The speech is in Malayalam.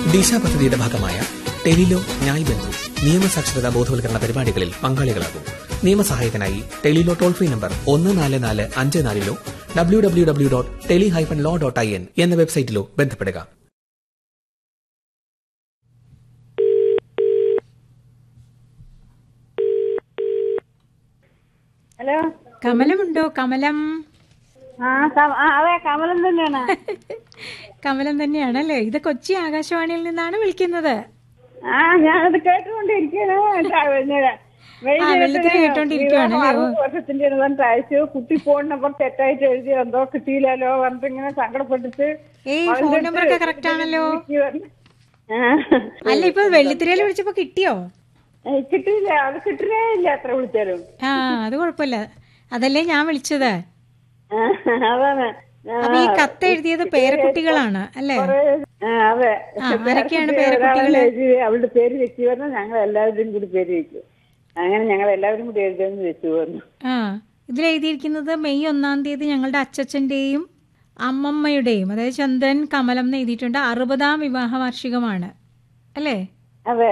ദിശ പദ്ധതിയുടെ ഭാഗമായ ടെലിലോ ന്യായ് ബന്ധു നിയമസാക്ഷരതാ ബോധവൽക്കരണ പരിപാടികളിൽ പങ്കാളികളാകും നിയമസഹായത്തിനായി ടെലിലോ ടോൾ ഫ്രീ നമ്പർ ഒന്ന് നാല് നാല് അഞ്ച് നാലിലോ W W W dot tele hyphen law dot I N എന്ന വെബ്സൈറ്റിലോ ബന്ധപ്പെടുക ഹലോ കമലമുണ്ടോ കമലം ആ ക- ആ, അതെ കമലം തന്നെയാണ് കമലം തന്നെയാണല്ലേ ഇത് കൊച്ചി ആകാശവാണിയിൽ നിന്നാണ് വിളിക്കുന്നത് ആ ഞാനത് കേട്ടുകൊണ്ടിരിക്കുകയാണ് ആ, വെള്ളിത്തിര കേട്ടോണ്ടിരിക്കുവാണല്ലേ? ഓ. വർഷത്തിന്റെ ഇരുപത്തി അയച്ചു കുട്ടി ഫോൺ നമ്പർ തെറ്റായിട്ട് എഴുതി എന്തോ കിട്ടിയില്ലല്ലോ പറഞ്ഞിട്ട് ഇങ്ങനെ സങ്കടപ്പെട്ടിട്ട് ഏയ് അവളുടെ ഫോൺ അടുത്ത് നമ്പർ ഒക്കെ കറക്റ്റ് ആണല്ലോ വിളിക്ക് പറഞ്ഞു. ആ. അല്ല ഇപ്പൊ വെള്ളിത്തിരയിൽ വിളിച്ചപ്പോ കിട്ടിയോ ഏ, കിട്ടിയില്ല അത് കിട്ടുന്നേ ഇല്ല എത്ര വിളിച്ചാലും ആ അത് കുഴപ്പമില്ല അതല്ലേ ഞാൻ വിളിച്ചത് ആ, അതാണ് ആ, അപ്പൊ ഈ കത്ത് എഴുതിയത് പേരക്കുട്ടികളാണ് അല്ലേ ആ, അതെ ആ, ആരൊക്കെയാണ് പേരക്കുട്ടി പേരക്കുട്ടികള്? ഒരാളെ എഴുതി അവളുടെ പേര് വെച്ച് പറഞ്ഞാൽ ഞങ്ങൾ എല്ലാവരുടെയും കൂടി പേര് വെച്ചു അങ്ങനെ ഞങ്ങൾ എല്ലാവരും കൂടി എഴുതുമെന്ന് വെച്ചു പറഞ്ഞു ആ ഇതിൽ എഴുതിയിരിക്കുന്നത് മെയ് ഒന്നാം തീയതി ഞങ്ങളുടെ അച്ചച്ചന്റെയും അമ്മമ്മയുടെയും അതായത് ചന്ദ്രൻ കമലം എന്ന് എഴുതിയിട്ടുണ്ട് അറുപതാം വിവാഹ വാർഷികമാണ് അല്ലേ അതെ